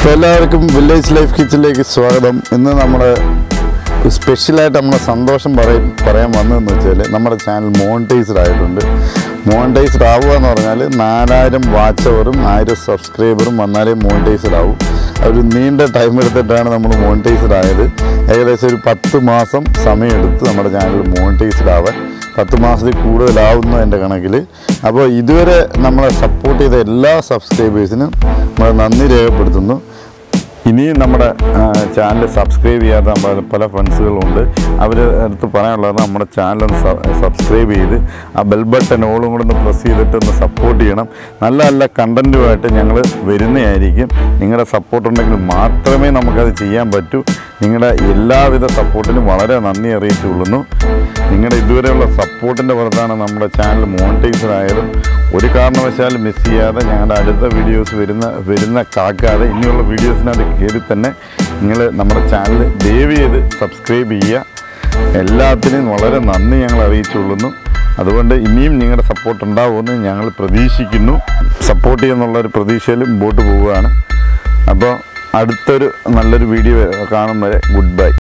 അപ്പോൾ എല്ലാവർക്കും village life കിച്ചണിലേക്ക് സ്വാഗതം ഇന്ന് നമ്മുടെ സ്പെഷ്യലായിട്ട് നമ്മുടെ സന്തോഷം പറയും പറയാൻ വന്നതെന്ന് വെച്ചാൽ നമ്മുടെ ചാനൽ മോണിറ്റൈസ്ഡ് ആയിട്ടുണ്ട് മോണിറ്റൈസ്ഡ് ആവുക എന്ന് പറഞ്ഞാൽ നാലായിരം വാച്ച് അവറും ആയിരം സബ്സ്ക്രൈബറും വന്നാലേ മോണിറ്റൈസ്ഡ് ആവും ഒരു നീണ്ട ടൈം എടുത്തിട്ടാണ് നമ്മൾ മോണിറ്റൈസ്ഡ് ആയത് ഏകദേശം ഒരു പത്ത് മാസം സമയമെടുത്ത് നമ്മുടെ ചാനൽ മോണിറ്റൈസ്ഡ് ആവാൻ പത്ത് മാസത്തിൽ കൂടുതലാവുന്നു എൻ്റെ കണക്കിൽ അപ്പോൾ ഇതുവരെ നമ്മളെ സപ്പോർട്ട് ചെയ്ത എല്ലാ സബ്സ്ക്രൈബേഴ്സിനും നമ്മൾ നന്ദി രേഖപ്പെടുത്തുന്നു ഇനിയും നമ്മുടെ ചാനൽ സബ്സ്ക്രൈബ് ചെയ്യാത്ത പല പല ഫ്രണ്ട്സുകളുണ്ട് അവർ അടുത്ത് പറയാനുള്ളത് നമ്മുടെ ചാനൽ ഒന്ന് സബ്സ്ക്രൈബ് ചെയ്ത് ആ ബെൽ ബട്ടൺ ഓളും കൂടെ ഒന്ന് പ്രസ് ചെയ്തിട്ട് ഒന്ന് സപ്പോർട്ട് ചെയ്യണം നല്ല നല്ല കണ്ടൻറ്റുമായിട്ട് ഞങ്ങൾ വരുന്നതായിരിക്കും നിങ്ങളുടെ സപ്പോർട്ട് ഉണ്ടെങ്കിൽ മാത്രമേ നമുക്കത് ചെയ്യാൻ പറ്റൂ നിങ്ങളുടെ എല്ലാവിധ സപ്പോർട്ടിനും വളരെ നന്ദി അറിയിച്ചുകൊള്ളുന്നു നിങ്ങളുടെ ഇതുവരെയുള്ള സപ്പോർട്ടിൻ്റെ പുറത്താണ് നമ്മുടെ ചാനൽ മോണിറ്റൈസർ ആയതും ഒരു കാരണവശാലും മിസ് ചെയ്യാതെ ഞങ്ങളുടെ അടുത്ത വീഡിയോസ് വരുന്ന വരുന്ന കാക്കാതെ ഇനിയുള്ള വീഡിയോസിനകത്ത് കയറി തന്നെ നിങ്ങൾ നമ്മുടെ ചാനൽ ദയവ് ചെയ്ത് സബ്സ്ക്രൈബ് ചെയ്യുക എല്ലാത്തിനും വളരെ നന്ദി ഞങ്ങൾ അറിയിച്ചുകൊള്ളുന്നു അതുകൊണ്ട് ഇനിയും നിങ്ങളുടെ സപ്പോർട്ട് ഉണ്ടാവുമെന്ന് ഞങ്ങൾ പ്രതീക്ഷിക്കുന്നു സപ്പോർട്ട് ചെയ്യുന്നുള്ള ഒരു പ്രതീക്ഷയിൽ മുമ്പോട്ട് പോവുകയാണ് അപ്പോൾ അടുത്തൊരു നല്ലൊരു വീഡിയോ കാണും വരെ ഗുഡ് ബൈ